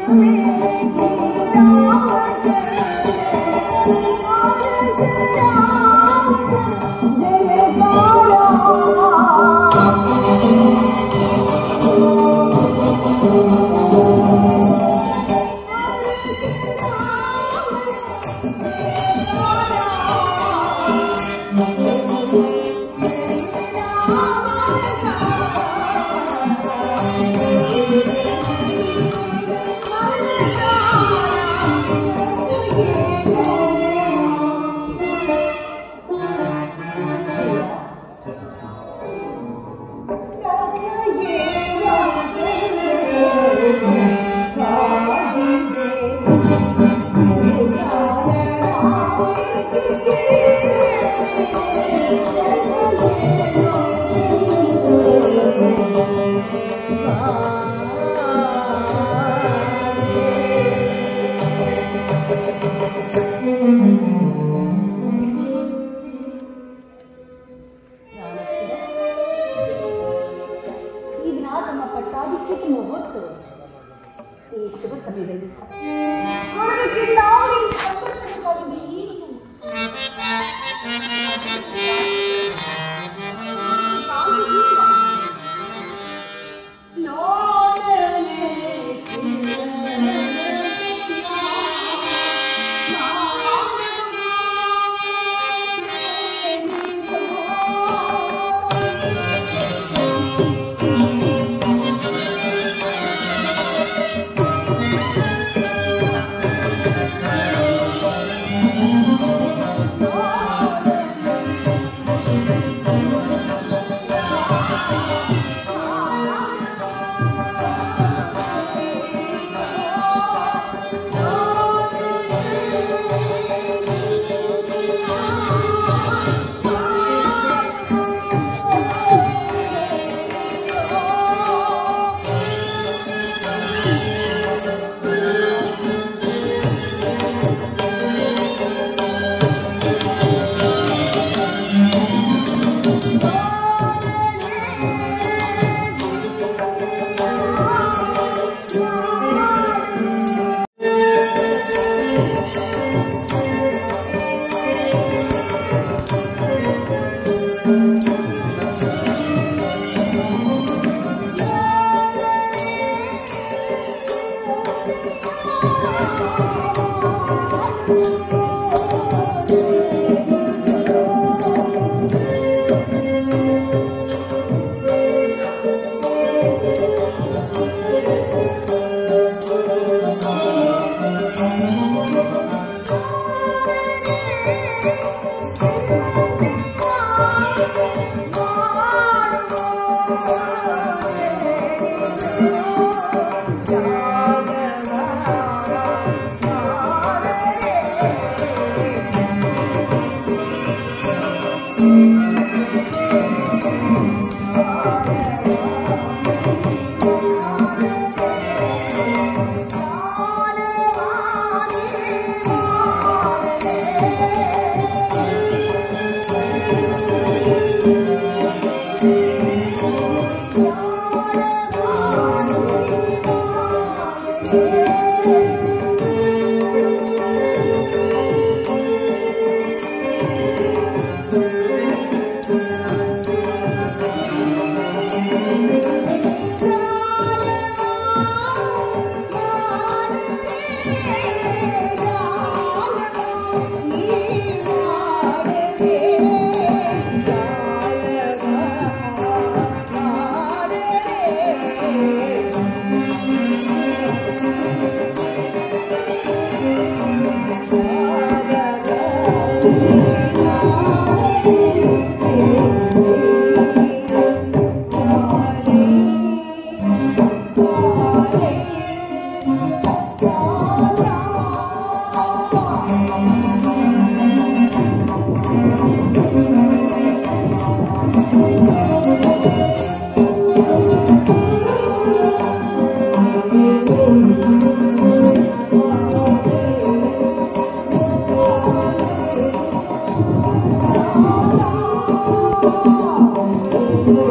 ಈ ದಿನ ತಮ್ಮ ಪಟ್ಟಾಭಿಷೇಕ ಮಹೋತ್ಸವ ಈ ಶುಭ ಸಮಯದಲ್ಲಿ ಕಾರಣಕ್ಕೆಲ್ಲಾವರೆಗೂ ಸಂತೋಷಕ್ಕಾಗಿ ಏನು? ಕಾರಣವಿಲ್ಲ. ನೋಡಲೇ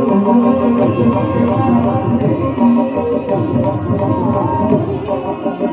Thank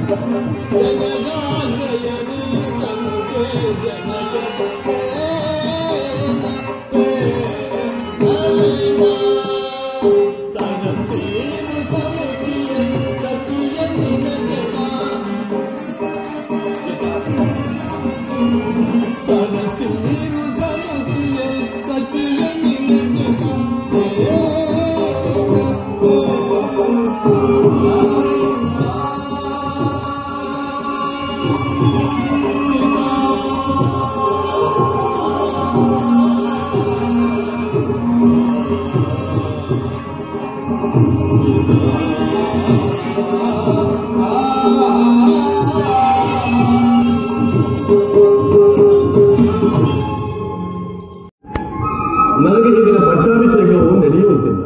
ನನಗೆ ಈಗಿನ ಪಟ್ಟಾಭಿಷೇಕವು ನಡೆಯುವಂತಿಲ್ಲ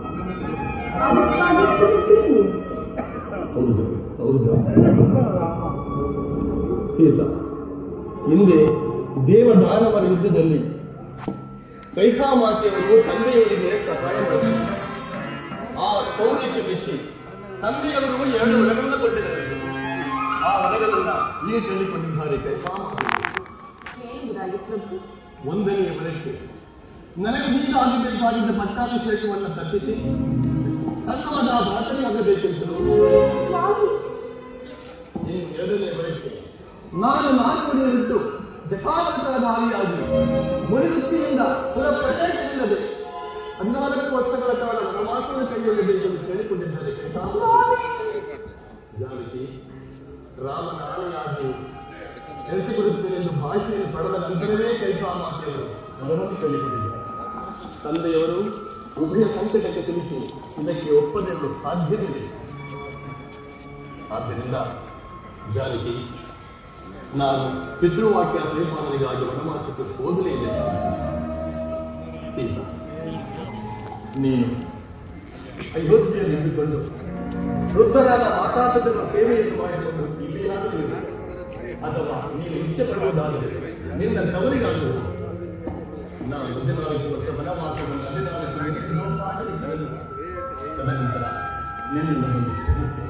ಹೌದು ಹೌದು ಸೀತಾ ಹಿಂದೆ ದೇವದಾನವರ ಯುದ್ಧದಲ್ಲಿ ಕೈಕಾಮಾತೆಯವರು ತಂದೆಯವರಿಗೆ ಸಹಾಯ ಮಾಡಿದರು ಆ ಶೌರ್ಯಕ್ಕೆ ಮೆಚ್ಚಿ ತಂದೆಯವರು ಎರಡು ವರಗಳನ್ನು ಕೊಟ್ಟಿದ್ದಾರೆ ಆ ವರಗಳನ್ನ ಈ ಹೇಳಿಕೊಂಡಿದ್ದಾರೆ ಕೈಕಾಮಾತೆ ಹೇಳುವುದಾಗಿ ಪ್ರಭು ಒಂದನೆಯ ವರಕ್ಕೆ ನನಗೆ ಹೀಗಾಗಬೇಕಾಗಿದ್ದ ಪಟ್ಟಾಭಿಷೇಕವನ್ನು ತಪ್ಪಿಸಿ ತನ್ನವಾದ ಭ್ರಾತರಿಯಾಗಬೇಕೆಂತಲೂ ಸ್ವಾಮಿ ಇನ್ನು ಎರಡನೇ ವರಕ್ಕೆ ನಾನು ನಾಲ್ಕುಡಿಯಲ್ಲಿಟ್ಟು ಜಟಾವತಾಧಾರಿಯಾಗಿ ಮುನಿವೃತ್ತಿಯಿಂದ ಪುರ ಪ್ರವೇಶವಿಲ್ಲದೆ ಹದಿನಾಲ್ಕು ವರ್ಷಗಳ ಕಾಲ ವನವಾಸವನ್ನು ಕೈಗೊಳ್ಳಬೇಕೆಂದು ಕೇಳಿಕೊಂಡಿದ್ದಾರೆ ಜಾನಕಿ ರಾಮನ ಆನೆಯಾಗಿ ನಡೆಸಿಕೊಡುತ್ತೇನೆಂದು ಭಾಷೆಯನ್ನು ಪಡೆದ ನಂತರವೇ ಕೈಕಾಮಾತೆಯವರು ಅದನ್ನು ಕೇಳಿಕೊಂಡಿದ್ದಾರೆ ತಂದೆಯವರು ಉಭಯ ಸಂಕಟಕ್ಕೆ ತಿಳಿಸಿ ಇದಕ್ಕೆ ಒಪ್ಪದಿರಲು ಸಾಧ್ಯವಿಲ್ಲ ಆದ್ದರಿಂದ ಜಾನಕಿ ನಾನು ಪಿತೃವಾಕ್ಯ ಪರಿಪಾಲನೆಗಾಗಿ ವನವಾಸಕ್ಕೆ ಹೋಗಲೇ ಇಲ್ಲ ಸೀತಾ ನೀನು ಅಯೋಧ್ಯೆಯಲ್ಲಿ ಇದ್ದುಕೊಂಡು ವೃದ್ಧರಾದ ಮಾತಾಪಿತರ ಸೇವೆಯನ್ನು ಮಾಡಿಕೊಂಡು ಇಲ್ಲಿಯಾದರೂ ಇರು. ಅಥವಾ ನೀನು ಇಚ್ಛೆ ಪಡುವುದಾದರೆ ನಿನ್ನ ತವರಿಗಾಗುವುದು ನಾನು ಹದಿನಾಲ್ಕು ವರ್ಷ ವನವಾಸವನ್ನು ಹದಿನಾಲ್ಕು ಮಿನಿಟ್ ಕಳೆದು ತದನಂತರ ನಿನ್ನಿಂದ ಬಂದು